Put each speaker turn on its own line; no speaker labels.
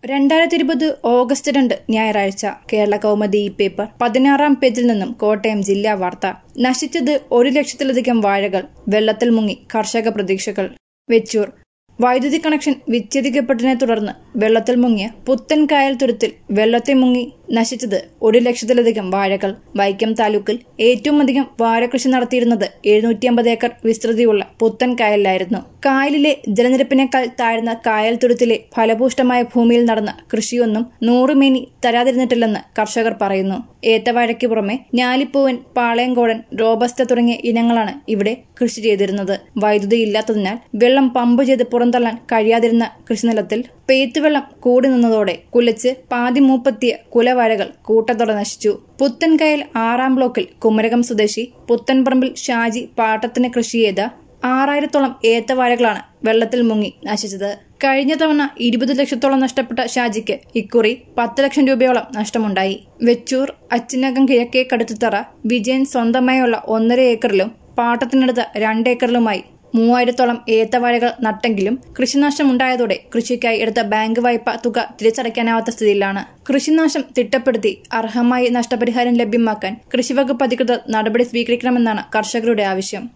രണ്ടായിരത്തി ഇരുപത് ഓഗസ്റ്റ് രണ്ട് ഞായറാഴ്ച കേരള കൗമുദി ഈ പേപ്പർ പതിനാറാം പേജിൽ നിന്നും കോട്ടയം ജില്ലാ വാർത്ത നശിച്ചത് ഒരു ലക്ഷത്തിലധികം വാഴകൾ വെള്ളത്തിൽ മുങ്ങി കർഷക പ്രതീക്ഷകൾ വെച്ചൂർ വൈദ്യുതി കണക്ഷൻ വിച്ഛേദിക്കപ്പെട്ടതിനെ തുടർന്ന് വെള്ളത്തിൽ മുങ്ങിയ പുത്തൻ കായൽ തുരുത്തിൽ വെള്ളത്തിൽ മുങ്ങി നശിച്ചത് ഒരു ലക്ഷത്തിലധികം വാഴകൾ വൈക്കം താലൂക്കിൽ ഏറ്റവും അധികം വാഴകൃഷി നടത്തിയിരുന്നത് എഴുന്നൂറ്റി അമ്പത് ഏക്കർ വിസ്തൃതിയുള്ള പുത്തൻ കായലിലായിരുന്നു കായലിലെ ജലനിരപ്പിനേക്കാൾ താഴ്ന്ന കായൽ തുരുത്തിലെ ഫലഭൂഷ്ടമായ ഭൂമിയിൽ നടന്ന കൃഷിയൊന്നും നൂറുമേനി തരാതിരുന്നിട്ടില്ലെന്ന് കർഷകർ പറയുന്നു ഏത്തവാഴയ്ക്ക് പുറമെ ഞാലിപ്പൂവൻ പാളയങ്കോടൻ റോബസ്റ്റ തുടങ്ങിയ ഇനങ്ങളാണ് ഇവിടെ കൃഷി ചെയ്തിരുന്നത് വൈദ്യുതി ഇല്ലാത്തതിനാൽ വെള്ളം പമ്പ് ചെയ്ത് പുറന്തള്ളാൻ കഴിയാതിരുന്ന കൃഷിനിലത്തിൽ പെയ്ത്തുവെള്ളം കൂടി നിന്നതോടെ കുലച്ച് പാതി മൂപ്പത്തിയ കുലവാഴകൾ കൂട്ടത്തോടെ നശിച്ചു പുത്തൻകയൽ ആറാം ബ്ലോക്കിൽ കുമരകം സ്വദേശി പുത്തൻപറമ്പിൽ ഷാജി പാട്ടത്തിന് കൃഷി ചെയ്ത ആറായിരത്തോളം ഏത്തവാഴകളാണ് വെള്ളത്തിൽ മുങ്ങി നശിച്ചത് കഴിഞ്ഞ തവണ ഇരുപത് ലക്ഷത്തോളം നഷ്ടപ്പെട്ട ഷാജിക്ക് ഇക്കുറി പത്ത് ലക്ഷം രൂപയോളം നഷ്ടമുണ്ടായി വെച്ചൂർ അച്ചിനകം കിഴക്കേ കടുത്തുതറ വിജയൻ സ്വന്തമായുള്ള ഒന്നര ഏക്കറിലും പാട്ടത്തിനടുത്ത രണ്ടേക്കറിലുമായി മൂവായിരത്തോളം ഏത്തവാഴകൾ നട്ടെങ്കിലും കൃഷിനാശമുണ്ടായതോടെ കൃഷിക്കായി എടുത്ത ബാങ്ക് വായ്പ തുക തിരിച്ചടയ്ക്കാനാവാത്ത സ്ഥിതിയിലാണ് കൃഷിനാശം തിട്ടപ്പെടുത്തി അർഹമായി നഷ്ടപരിഹാരം ലഭ്യമാക്കാൻ കൃഷിവകുപ്പ് അധികൃതർ നടപടി സ്വീകരിക്കണമെന്നാണ് കർഷകരുടെ ആവശ്യം